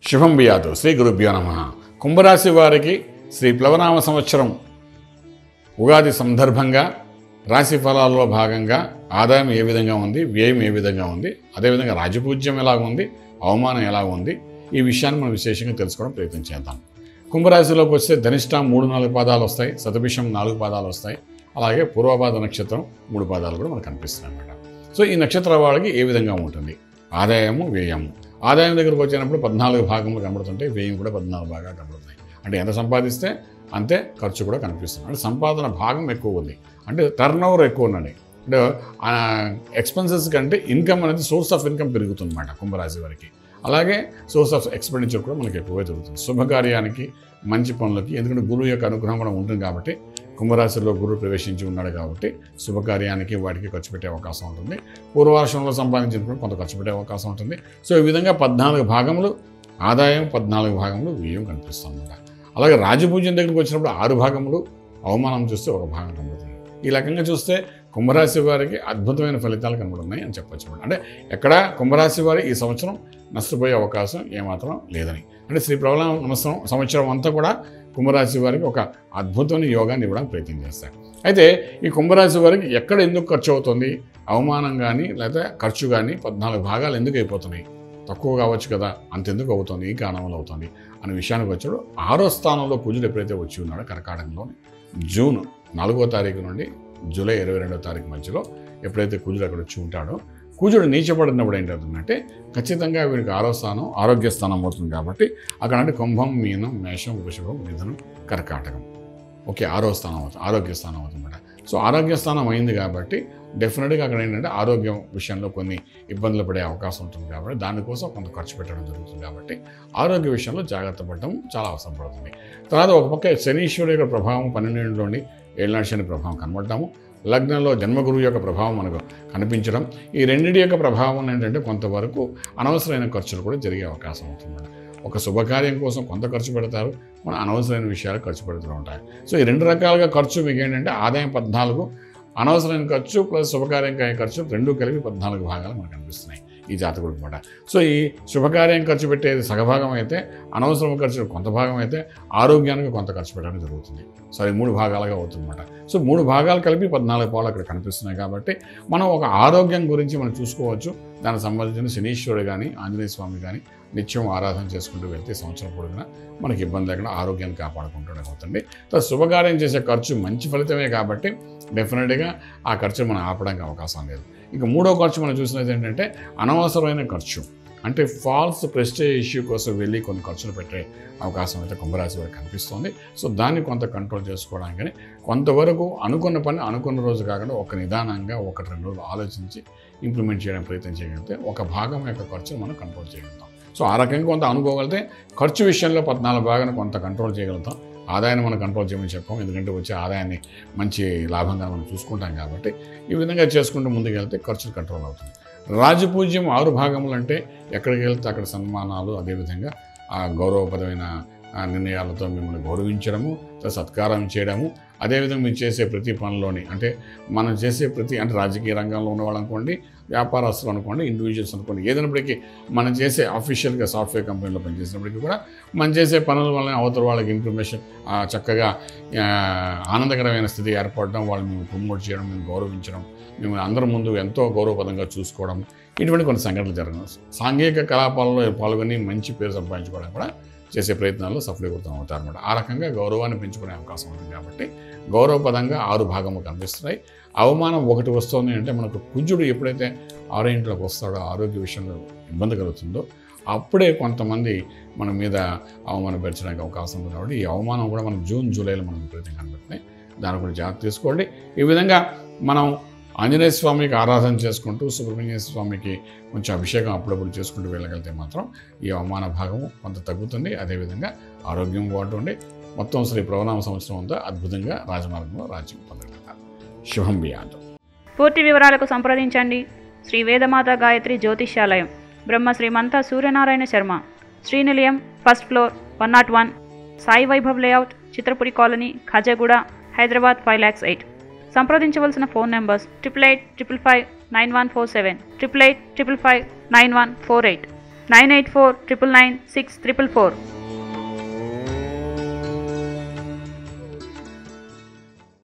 శుభం బియాదు శ్రీ గురుభ్యో నమ కుంభరాశి వారికి శ్రీ ప్లవనామ సంవత్సరం ఉగాది సందర్భంగా రాశి ఫలాల్లో భాగంగా ఆదాయం ఏ విధంగా ఉంది వ్యయం ఏ విధంగా ఉంది అదేవిధంగా రాజపూజ్యం ఎలాగ ఉంది అవమానం ఎలా ఉంది ఈ విషయాన్ని మనం విశేషంగా తెలుసుకోవడం ప్రయత్నం చేద్దాం కుంభరాశిలోకి వస్తే ధనిష్ట మూడు నాలుగు పాదాలు వస్తాయి శతభిషం నాలుగు పాదాలు వస్తాయి అలాగే పూర్వపాద నక్షత్రం మూడు పాదాలు కూడా మనకు కనిపిస్తున్నాయి అన్నమాట సో ఈ నక్షత్ర వాళ్ళకి ఏ విధంగా ఉంటుంది ఆదాయము వ్యయము ఆదాయం దగ్గరకు వచ్చినప్పుడు పద్నాలుగు భాగములు కనబడుతుంటాయి వ్యయం కూడా పద్నాలుగు భాగాలు కనబడుతున్నాయి అంటే ఎంత సంపాదిస్తే అంతే ఖర్చు కూడా కనిపిస్తుంది అంటే సంపాదన భాగం ఎక్కువ ఉంది అంటే టర్న్ ఓవర్ ఎక్కువ ఉన్నది అంటే ఎక్స్పెన్సెస్ కంటే ఇన్కమ్ అనేది సోర్స్ ఆఫ్ ఇన్కమ్ పెరుగుతుంది అన్నమాట కుంభరాశి వారికి అలాగే సోర్స్ ఆఫ్ ఎక్స్పెండిచర్ కూడా మనకి ఎక్కువగా జరుగుతుంది శుభకార్యానికి మంచి పనులకి ఎందుకంటే గురువు యొక్క అనుగ్రహం కూడా ఉంటుంది కాబట్టి కుంభరాశిలో గురువు ప్రవేశించి ఉన్నాడు కాబట్టి శుభకార్యానికి వాటికి ఖర్చు పెట్టే అవకాశం ఉంటుంది పూర్వార్షంలో సంపాదించినప్పుడు కొంత ఖర్చు పెట్టే అవకాశం ఉంటుంది సో ఈ విధంగా పద్నాలుగు భాగములు ఆదాయం పద్నాలుగు భాగములు వ్యయం కనిపిస్తుంది అలాగే రాజపూజ్యం దగ్గరికి వచ్చినప్పుడు ఆరు భాగములు అవమానం చూస్తే ఒక భాగం కనబడుతుంది ఈ రకంగా చూస్తే కుంభరాశి వారికి అద్భుతమైన ఫలితాలు కనబడున్నాయి అని చెప్పొచ్చు అంటే ఎక్కడ కుంభరాశి వారి ఈ సంవత్సరం నష్టపోయే అవకాశం ఏమాత్రం లేదని అంటే శ్రీ ప్రబల సంవత్సరం సంవత్సరం అంతా కూడా కుంభరాశి వారికి ఒక అద్భుతమైన యోగాన్ని ఇవ్వడానికి ప్రయత్నం చేస్తారు అయితే ఈ కుంభరాశి వారికి ఎక్కడ ఎందుకు ఖర్చు అవుతుంది అవమానం కానీ లేదా ఖర్చు కానీ పద్నాలుగు భాగాలు ఎందుకు అయిపోతున్నాయి తక్కువ కావచ్చు కదా అంతెందుకు అవుతుంది ఈ కారణంలో అవుతుంది అనే విషయానికి వచ్చాడు ఆరో స్థానంలో కుజుడు ఎప్పుడైతే వచ్చి ఉన్నాడో కర్కాటకంలోని జూన్ నాలుగో తారీఖు నుండి జూలై ఇరవై రెండో తారీఖు మధ్యలో ఎప్పుడైతే కుజుడు అక్కడ వచ్చి ఉంటాడో కుజుడు నీచపడినప్పుడు ఏంటంటే ఖచ్చితంగా వీడికి ఆరో స్థానం ఆరోగ్య స్థానం అవుతుంది కాబట్టి అక్కడ అంటే కుంభం మీనం మేషం వృషభం మిథునం కర్కాటకం ఓకే ఆరో స్థానం అవుతుంది ఆరోగ్య స్థానం అవుతుందన్నమాట సో ఆరోగ్య స్థానం అయింది కాబట్టి డెఫినెట్గా అక్కడ ఏంటంటే ఆరోగ్యం విషయంలో కొన్ని ఇబ్బందులు పడే అవకాశం ఉంటుంది కాబట్టి దానికోసం కొంత ఖర్చు పెట్టడం జరుగుతుంది కాబట్టి ఆరోగ్య విషయంలో జాగ్రత్త పడడం చాలా అవసరం పడుతుంది తర్వాత ఒక పక్క శనీశ్వరు యొక్క ప్రభావం పన్నెండులోని ఏళ్ళనాడు శని ప్రభావం కనబడతాము లగ్నంలో జన్మగురువు యొక్క ప్రభావం మనకు కనిపించడం ఈ రెండింటి యొక్క ప్రభావం ఏంటంటే కొంతవరకు అనవసరమైన ఖర్చులు కూడా జరిగే అవకాశం ఉంటుంది ఒక శుభకార్యం కోసం కొంత ఖర్చు పెడతారు మన అనవసరమైన విషయాలు ఖర్చు పెడుతూ ఉంటాయి సో ఈ రెండు రకాలుగా ఖర్చు మీకు ఏంటంటే ఆదాయం పద్నాలుగు అనవసరమైన ఖర్చు ప్లస్ శుభకార్యం ఖర్చు రెండు కలిపి పద్నాలుగు భాగాలు మనకు కనిపిస్తున్నాయి ఈ జాతకుడు అనమాట సో ఈ శుభకార్యం ఖర్చు పెట్టేది సగభాగం అయితే అనవసరం ఖర్చు కొంత భాగం అయితే ఆరోగ్యానికి కొంత ఖర్చు పెట్టడం జరుగుతుంది సో అది మూడు భాగాలుగా అవుతుందన్నమాట సో మూడు భాగాలు కలిపి పద్నాలుగు పాలు అక్కడ కనిపిస్తున్నాయి కాబట్టి మనం ఒక ఆరోగ్యం గురించి మనం చూసుకోవచ్చు దానికి సంబంధించిన శనీశ్వరుడు కానీ ఆంజనేయ స్వామి కానీ నిత్యం ఆరాధన చేసుకుంటూ వెళ్తే సంవత్సరం పొడుగున మనకి ఇబ్బంది లేకుండా ఆరోగ్యాన్ని కాపాడుకుంటూనే అవుతుంది సో శుభకార్యం చేసే ఖర్చు మంచి ఫలితమే కాబట్టి డెఫినెట్గా ఆ ఖర్చు మనం ఆపడానికి అవకాశం లేదు ఇంకా మూడో ఖర్చు మనం చూసినది ఏంటంటే అనవసరమైన ఖర్చు అంటే ఫాల్స్ ప్రెస్టేజ్ ఇష్యూ కోసం వెళ్ళి కొన్ని ఖర్చులు పెట్టే అవకాశం అయితే కుంభరాశి వారికి కనిపిస్తుంది సో దాన్ని కొంత కంట్రోల్ చేసుకోవడానికి కొంతవరకు అనుకున్న పని అనుకున్న రోజు కాకుండా ఒక నిదానంగా ఒకటి రెండు రోజులు ఆలోచించి ఇంప్లిమెంట్ చేయడం ప్రయత్నం చేయగలిగితే ఒక భాగం యొక్క ఖర్చును మనం కంట్రోల్ చేయగలుగుతాం సో ఆ రకంగా కొంత అనుకోగలిగితే ఖర్చు విషయంలో పద్నాలుగు భాగాన్ని కొంత కంట్రోల్ చేయగలుగుతాం ఆదాయాన్ని మనం కంట్రోల్ చేయమని చెప్పాం ఎందుకంటే వచ్చే ఆదాయాన్ని మంచి లాభంగా మనం చూసుకుంటాం కాబట్టి ఈ విధంగా చేసుకుంటూ ముందుకెళ్తే ఖర్చులు కంట్రోల్ అవుతుంది రాజపూజ్యం ఆరు భాగములు అంటే ఎక్కడికి వెళ్తే అక్కడ సన్మానాలు అదేవిధంగా ఆ గౌరవపరమైన ఆ నిర్ణయాలతో మిమ్మల్ని గౌరవించడము సత్కారం చేయడము అదేవిధంగా మీరు చేసే ప్రతి పనిలోని అంటే మనం చేసే ప్రతి అంటే రాజకీయ రంగంలో ఉన్నవాళ్ళు అనుకోండి వ్యాపారస్తులు అనుకోండి ఇండివిజువల్స్ అనుకోండి ఏదైనప్పటికీ మనం చేసే అఫీషియల్గా సాఫ్ట్వేర్ కంపెనీలో పనిచేసినప్పటికీ కూడా మనం చేసే పనుల వల్ల అవతల వాళ్ళకి ఇన్ఫర్మేషన్ చక్కగా ఆ, ఆనందకరమైన స్థితి ఏర్పడడం వాళ్ళని మేము ప్రమోట్ చేయడం మేము గౌరవించడం మేము అందరి ముందు ఎంతో గౌరవపదంగా చూసుకోవడం ఇటువంటి కొన్ని సంఘటనలు జరగడం సాంఘిక కలాపాలలో పాల్గొని మంచి పేరు సంపాదించుకోవడం కూడా చేసే ప్రయత్నాల్లో సఫలీకృతం అవుతారు అనమాట ఆ రకంగా గౌరవాన్ని పెంచుకునే అవకాశం ఉంటుంది కాబట్టి గౌరవపదంగా ఆరు భాగములు కనిపిస్తున్నాయి అవమానం ఒకటి వస్తుంది అంటే మనకు కుజుడు ఎప్పుడైతే ఆరో ఇంట్లోకి వస్తాడో ఆరోగ్య విషయంలో ఇబ్బంది కలుగుతుందో అప్పుడే కొంతమంది మన మీద అవమానం పెంచడానికి అవకాశం ఉంది కాబట్టి ఈ అవమానం కూడా మనం జూన్ జూలైలో మనం విపరీతంగా కనబడుతున్నాయి దాని కూడా జాగ్రత్త తీసుకోండి ఈ విధంగా మనం ఆంజనేయ స్వామికి ఆరాధన చేసుకుంటూ సుబ్రహ్మణ్య స్వామికి కొంచెం అభిషేకం అప్పుడప్పుడు చేసుకుంటూ వెళ్ళగలిగితే మాత్రం ఈ అవమాన భాగము కొంత తగ్గుతుంది అదేవిధంగా ఆరోగ్యం బాగుంటుంది మొత్తం శ్రీ ప్రవనామ సంవత్సరం అంతా అద్భుతంగా రాజమార్గంలో రాజ్యం పొందగలుగుతారు శుభం బియాదు పూర్తి వివరాలకు సంప్రదించండి శ్రీ వేదమాత గాయత్రి జ్యోతిష్యాలయం Brahma Srimantha Suryanarayana Sharma Srinilayam first floor one naught one Sai Vaibhav layout Chitrapuri colony Khajaguda Hyderabad five lakhs eight సంప్రదించవలసిన phone numbers triple eight triple five nine one four seven triple eight triple five nine one four eight nine eight four triple nine six triple four